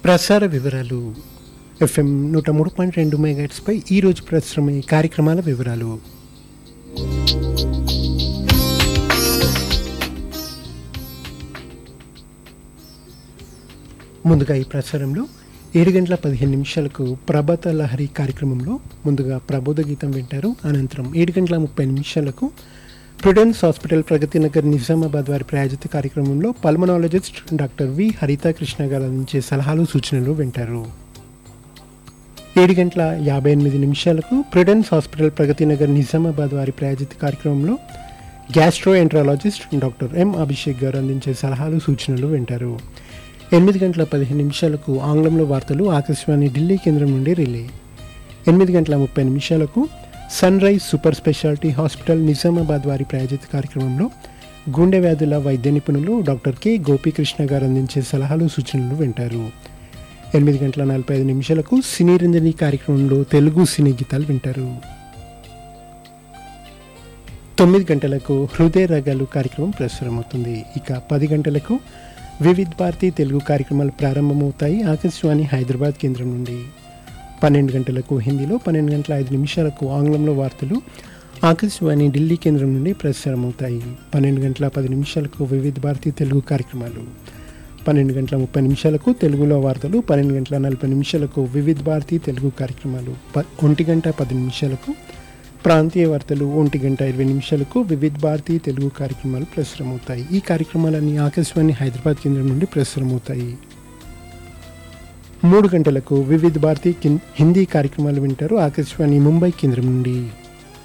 ప్రసార వివరాలు ఎఫ్ఎం నూట మూడు పాయింట్ రెండు మెగాట్స్పై ఈరోజు ప్రసారమయ్యే కార్యక్రమాల వివరాలు ముందుగా ఈ ప్రసారంలో ఏడు గంటల పదిహేను నిమిషాలకు ప్రభాత లహరి కార్యక్రమంలో ముందుగా ప్రబోధ గీతం వింటారు అనంతరం ఏడు గంటల ముప్పై నిమిషాలకు ప్రుడెన్స్ హాస్పిటల్ ప్రగతి నగర్ నిజామాబాద్ వారి ప్రాయోజిత కార్యక్రమంలో పల్మనాలజిస్ట్ డాక్టర్ వి హరిత కృష్ణ గారు అందించే సలహాలు సూచనలు వింటారు ఏడు గంటల యాభై ఎనిమిది నిమిషాలకు ప్రుడెన్స్ హాస్పిటల్ ప్రగతి నగర్ నిజామాబాద్ వారి ప్రాయోజిత కార్యక్రమంలో gastroenterologist doctor M Abhishek garu అందించే సలహాలు సూచనలు వింటారు ఎనిమిది గంటల పదిహేను నిమిషాలకు ఆంగ్లంలో వార్తలు ఆకాశవాణి ఢిల్లీ కేంద్రం నుండి రిలే ఎనిమిది గంటల ముప్పై నిమిషాలకు sunrise super speciality hospital Nizamabad వారి ప్రాయోజిత కార్యక్రమంలో గుండె వ్యాధుల వైద్య నిపుణులు డాక్టర్ కె గోపీకృష్ణ గారు అందించే సలహాలు సూచనలు వింటారు ఎనిమిది గంటల నలభై ఐదు నిమిషాలకు సినీ రంజని కార్యక్రమంలో తెలుగు సినీ గీతాలు వింటారు తొమ్మిది గంటలకు హృదయ రాగాలు కార్యక్రమం ప్రసారమవుతుంది ఇక పది గంటలకు వివిధ్ భారతి తెలుగు కార్యక్రమాలు ప్రారంభమవుతాయి ఆకాశవాణి హైదరాబాద్ కేంద్రం నుండి పన్నెండు గంటలకు హిందీలో పన్నెండు గంటల ఐదు నిమిషాలకు ఆంగ్లంలో వార్తలు ఆకాశవాణి ఢిల్లీ కేంద్రం నుండి ప్రసారమవుతాయి పన్నెండు గంటల పది నిమిషాలకు వివిధ భారతి తెలుగు కార్యక్రమాలు పన్నెండు గంటల ముప్పై నిమిషాలకు తెలుగులో వార్తలు పన్నెండు గంటల నలభై నిమిషాలకు వివిధ భారతి తెలుగు కార్యక్రమాలు ప ఒంటి గంట పది నిమిషాలకు ప్రాంతీయ వార్తలు ఒంటి గంట ఇరవై నిమిషాలకు వివిధ భారతి తెలుగు కార్యక్రమాలు ప్రసారమవుతాయి ఈ కార్యక్రమాలన్నీ ఆకాశవాణి హైదరాబాద్ కేంద్రం నుండి ప్రసారమవుతాయి మూడు గంటలకు వివిధ భారతి కిన్- హిందీ కార్యక్రమాలు వింటారు ఆకాశవాణి ముంబై కేంద్రం నుండి